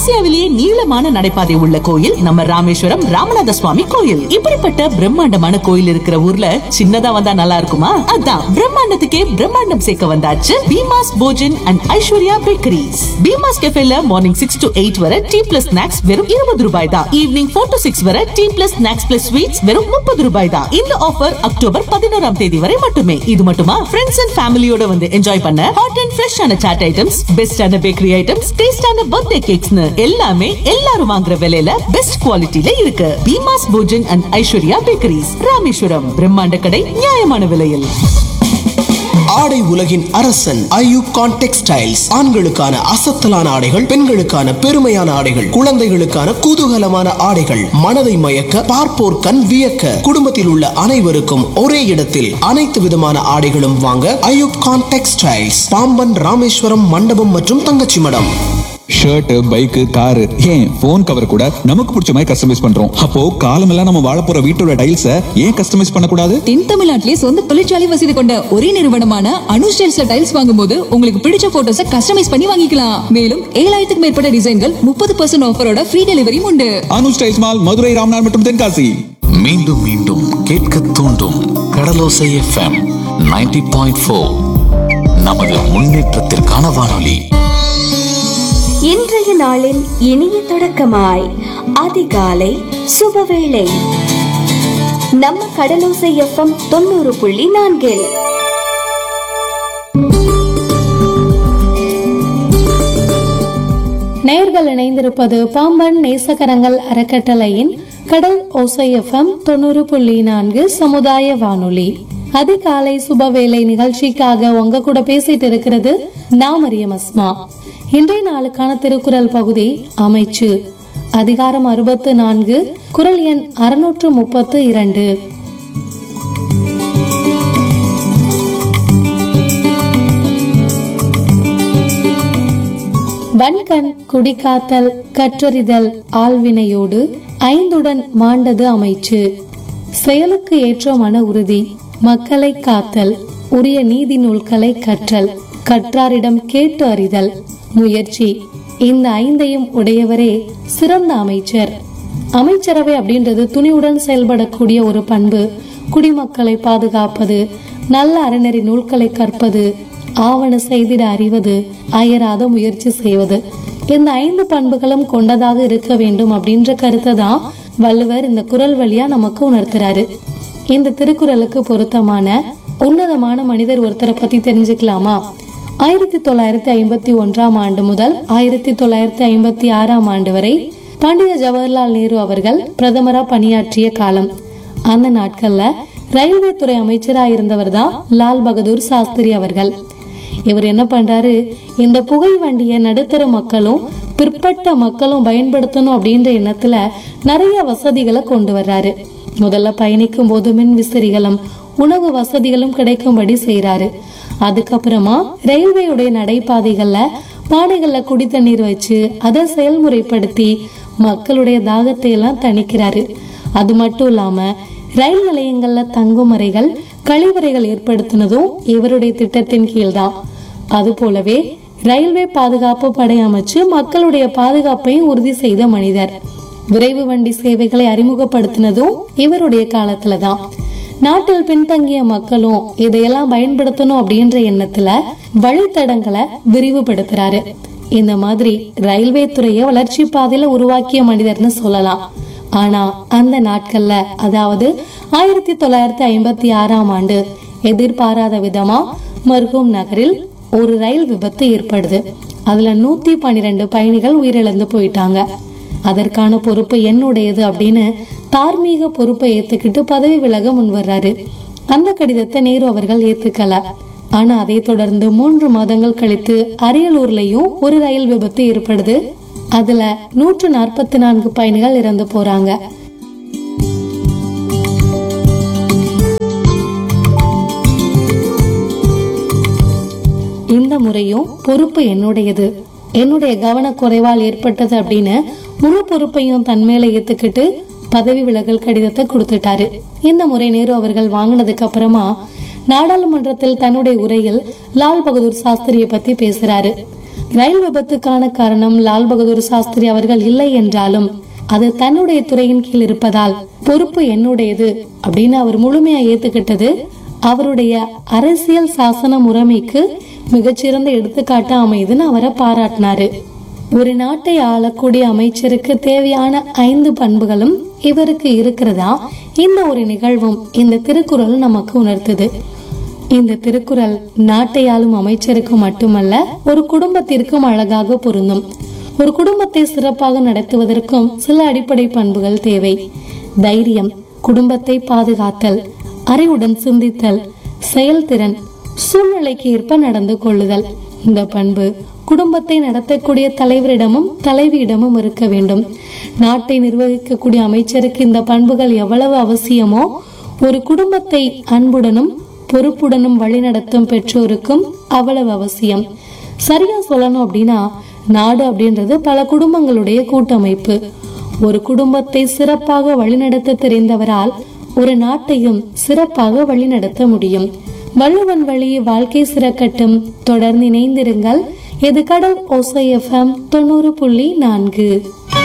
ஆசியாவிலேயே நீளமான நடைபாதை உள்ள கோயில் நம்ம ராமேஸ்வரம் ராமநாத சுவாமி கோயில் இப்படிப்பட்ட பிரம்மாண்டமான கோயில் இருக்கிற ஊர்ல சின்னதா வந்தா நல்லா இருக்குமா அதான் பிரம்மாண்டத்துக்கே பிரம்மாண்டம் சேர்க்க வந்தாச்சு பீமாஸ் போஜன் அண்ட் ஐஸ்வர்யா பேக்கரிஸ் பீமாஸ் கெஃபேல மார்னிங் சிக்ஸ் டு எயிட் வரை டீ பிளஸ் ஸ்நாக்ஸ் வெறும் இருபது ரூபாய் தான் ஈவினிங் ஃபோர் டு சிக்ஸ் வரை tea plus snacks plus sweets வெறும் முப்பது ரூபாய் தான் இந்த ஆஃபர் அக்டோபர் பதினோராம் தேதி வரை மட்டுமே இது மட்டுமா ஃப்ரெண்ட்ஸ் அண்ட் ஃபேமிலியோட வந்து என்ஜாய் பண்ண ஹாட் அண்ட் ஃப்ரெஷ்ஷான சாட் ஐட்டம்ஸ் பெஸ்டான பேக்கரி ஐட்டம்ஸ் டேஸ்டான பர்த்டே கேக்ஸ்னு எல்லாமே எல்லாரும் வாங்குற விலையில பெஸ்ட் குவாலிட்டில இருக்கு பீமாஸ் போஜன் அண்ட் ஐஸ்வர்யா பேக்கரிஸ் ராமேஸ்வரம் பிரம்மாண்ட கடை நியாயமான விலையில் ஆடை உலகின் அரசன் ஐயூப் கான் டெக்ஸ்டைல்ஸ் ஆண்களுக்கான அசத்தலான ஆடைகள் பெண்களுக்கான பெருமையான ஆடைகள் குழந்தைகளுக்கான குதூகலமான ஆடைகள் மனதை மயக்க பார்ப்போர் கண் வியக்க குடும்பத்தில் உள்ள அனைவருக்கும் ஒரே இடத்தில் அனைத்து விதமான ஆடைகளும் வாங்க ஐயூப் கான் டெக்ஸ்டைல்ஸ் பாம்பன் ராமேஸ்வரம் மண்டபம் மற்றும் Thangachimadam shirt bike car ஏன் போன் கவர் கூட நமக்கு பிடிச்ச மாதிரி கஸ்டமைஸ் பண்றோம் அப்போ காலமெல்லாம் நம்ம வாழ போற வீட்டோட டைல்ஸ ஏன் கஸ்டமைஸ் பண்ணக்கூடாது தென் தமிழ்நாட்டிலே சொந்த தொழிற்சாலை வசதி கொண்ட ஒரே நிறுவனமான அனு ஸ்டைல்ஸ்ல டைல்ஸ் வாங்கும்போது உங்களுக்கு பிடிச்ச போட்டோஸ கஸ்டமைஸ் பண்ணி வாங்கிக்கலாம் மேலும் ஏழாயிரத்துக்கு மேற்பட்ட டிசைன்கள் முப்பது பர்சன்ட் ஆஃபரோட ஃப்ரீ டெலிவரியும் உண்டு அனு ஸ்டைல்ஸ் மால் மதுரை ராம்நாத் மற்றும் தென்காசி மீண்டும் மீண்டும் கேட்க தூண்டும் கடலோசை எஃப்எம் 90.4 பாயிண்ட் ஃபோர் நமது முன்னேற்றத்திற்கான வானொலி இன்றைய நாளின் இனிய தொடக்கமாய் அதிகாலை சுபவேளை நம்ம கடலோசை எஃப்எம் தொண்ணூறு புள்ளி நான்கில் நேர்கள் இணைந்திருப்பது பாம்பன் நேசகரங்கள் அறக்கட்டளையின் கடல் ஓசை எஃப்எம் தொண்ணூறு புள்ளி நான்கு சமுதாய வானொலி அதிகாலை சுபவேளை நிகழ்ச்சிக்காக உங்க கூட பேசிட்டு இருக்கிறது நான் மரியம் அஸ்மா இன்றைய நாளுக்கான திருக்குறள் பகுதி அமைச்சு அதிகாரம் அறுபத்து நான்கு குரல் எண் அறுநூற்று முப்பத்து இரண்டு வன்கண் குடிகாத்தல் கற்றறிதல் ஆள்வினையோடு ஐந்துடன் மாண்டது அமைச்சு செயலுக்கு ஏற்ற மன உறுதி மக்களை காத்தல் உரிய நீதி நூல்களை கற்றல் கற்றாரிடம் கேட்டு அறிதல் முயற்சி இந்த ஐந்தையும் உடையவரே சிறந்த அமைச்சர் அமைச்சரவை அப்படின்றது துணிவுடன் செயல்படக்கூடிய ஒரு பண்பு குடிமக்களை பாதுகாப்பது நல்ல அறநெறி நூல்களை கற்பது ஆவண செய்திட அறிவது அயராத முயற்சி செய்வது இந்த ஐந்து பண்புகளும் கொண்டதாக இருக்க வேண்டும் அப்படின்ற கருத்தை தான் வள்ளுவர் இந்த குரல் வழியா நமக்கு உணர்த்துறாரு இந்த திருக்குறளுக்கு பொருத்தமான உன்னதமான மனிதர் ஒருத்தரை பத்தி தெரிஞ்சுக்கலாமா ஆயிரத்தி தொள்ளாயிரத்தி ஐம்பத்தி ஒன்றாம் ஆண்டு முதல் ஆயிரத்தி தொள்ளாயிரத்தி ஐம்பத்தி ஆறாம் ஆண்டு வரை பண்டித ஜவஹர்லால் நேரு அவர்கள் பிரதமரா பணியாற்றிய காலம் அந்த நாட்கள்ல ரயில்வே துறை அமைச்சரா இருந்தவர் தான் லால் பகதூர் சாஸ்திரி அவர்கள் இவர் என்ன பண்றாரு இந்த புகை வண்டியை நடுத்தர மக்களும் பிற்பட்ட மக்களும் பயன்படுத்தணும் அப்படின்ற எண்ணத்துல நிறைய வசதிகளை கொண்டு வர்றாரு முதல்ல பயணிக்கும் போது மின் விசிறிகளும் உணவு வசதிகளும் கிடைக்கும்படி செய்யறாரு அதுக்கப்புறமா ரயில்வேயுடைய நடைபாதைகள்ல பானைகள்ல குடி தண்ணீர் வச்சு அதை செயல்முறைப்படுத்தி மக்களுடைய தாகத்தை எல்லாம் தணிக்கிறாரு அது மட்டும் இல்லாம ரயில் நிலையங்கள்ல தங்கும் அறைகள் கழிவறைகள் ஏற்படுத்தினதும் இவருடைய திட்டத்தின் கீழ்தான் அது போலவே ரயில்வே பாதுகாப்பு படை அமைச்சு மக்களுடைய பாதுகாப்பையும் உறுதி செய்த மனிதர் விரைவு வண்டி சேவைகளை அறிமுகப்படுத்தினதும் இவருடைய காலத்துலதான் நாட்டில் பின்தங்கிய மக்களும் இதையெல்லாம் பயன்படுத்தணும் அப்படின்ற எண்ணத்துல வழித்தடங்களை விரிவுபடுத்துறாரு இந்த மாதிரி ரயில்வே துறையை வளர்ச்சி பாதையில உருவாக்கிய மனிதர்னு சொல்லலாம் ஆனா அந்த நாட்கள்ல அதாவது ஆயிரத்தி தொள்ளாயிரத்தி ஐம்பத்தி ஆறாம் ஆண்டு எதிர்பாராத விதமா மர்ஹூம் நகரில் ஒரு ரயில் விபத்து ஏற்படுது அதுல நூத்தி பன்னிரெண்டு பயணிகள் உயிரிழந்து போயிட்டாங்க அதற்கான பொறுப்பு என்னுடையது அப்படின்னு தார்மீக பொறுப்பை ஏத்துக்கிட்டு பதவி விலக முன்வர்றாரு அந்த கடிதத்தை நேரு அவர்கள் ஏத்துக்கல ஆனா அதை தொடர்ந்து மூன்று மாதங்கள் கழித்து அரியலூர்லயும் ஒரு ரயில் விபத்து ஏற்படுது அதுல நூற்று நாற்பத்தி நான்கு பயணிகள் இறந்து போறாங்க இந்த முறையும் பொறுப்பு என்னுடையது என்னுடைய கவனக்குறைவால் ஏற்பட்டது அப்படின்னு முழு பொறுப்பையும் தன் மேல ஏத்துக்கிட்டு பதவி விலகல் கடிதத்தை கொடுத்துட்டாரு இந்த முறை நேரு அவர்கள் வாங்கினதுக்கு அப்புறமா நாடாளுமன்றத்தில் தன்னுடைய உரையில் லால் பகதூர் சாஸ்திரியை பத்தி பேசுறாரு ரயில் விபத்துக்கான காரணம் லால் பகதூர் சாஸ்திரி அவர்கள் இல்லை என்றாலும் அது தன்னுடைய துறையின் கீழ் இருப்பதால் பொறுப்பு என்னுடையது அப்படின்னு அவர் முழுமையா ஏத்துக்கிட்டது அவருடைய அரசியல் சாசன முறைமைக்கு மிகச்சிறந்த எடுத்துக்காட்டு அமையுதுன்னு அவரை பாராட்டினாரு ஒரு நாட்டை ஆளக்கூடிய அமைச்சருக்கு தேவையான ஐந்து பண்புகளும் இவருக்கு இருக்கிறதா இந்த ஒரு நிகழ்வும் இந்த திருக்குறள் நமக்கு உணர்த்துது இந்த திருக்குறள் நாட்டை ஆளும் அமைச்சருக்கு மட்டுமல்ல ஒரு குடும்பத்திற்கும் அழகாக பொருந்தும் ஒரு குடும்பத்தை சிறப்பாக நடத்துவதற்கும் சில அடிப்படை பண்புகள் தேவை தைரியம் குடும்பத்தை பாதுகாத்தல் அறிவுடன் சிந்தித்தல் செயல்திறன் சூழ்நிலைக்கு ஏற்ப நடந்து கொள்ளுதல் இந்த பண்பு குடும்பத்தை நடத்தக்கூடிய தலைவரிடமும் தலைவியிடமும் இருக்க வேண்டும் நாட்டை நிர்வகிக்கக்கூடிய அமைச்சருக்கு இந்த பண்புகள் எவ்வளவு அவசியமோ ஒரு குடும்பத்தை அன்புடனும் பொறுப்புடனும் வழிநடத்தும் பெற்றோருக்கும் அவ்வளவு அவசியம் சரியா சொல்லணும் அப்படின்னா நாடு அப்படின்றது பல குடும்பங்களுடைய கூட்டமைப்பு ஒரு குடும்பத்தை சிறப்பாக வழிநடத்த தெரிந்தவரால் ஒரு நாட்டையும் சிறப்பாக வழிநடத்த முடியும் வள்ளுவன் வழி வாழ்க்கை சிறக்கட்டும் தொடர்ந்து இணைந்திருங்கள் இது கடல் ஓசை எஃப்எம் தொண்ணூறு புள்ளி நான்கு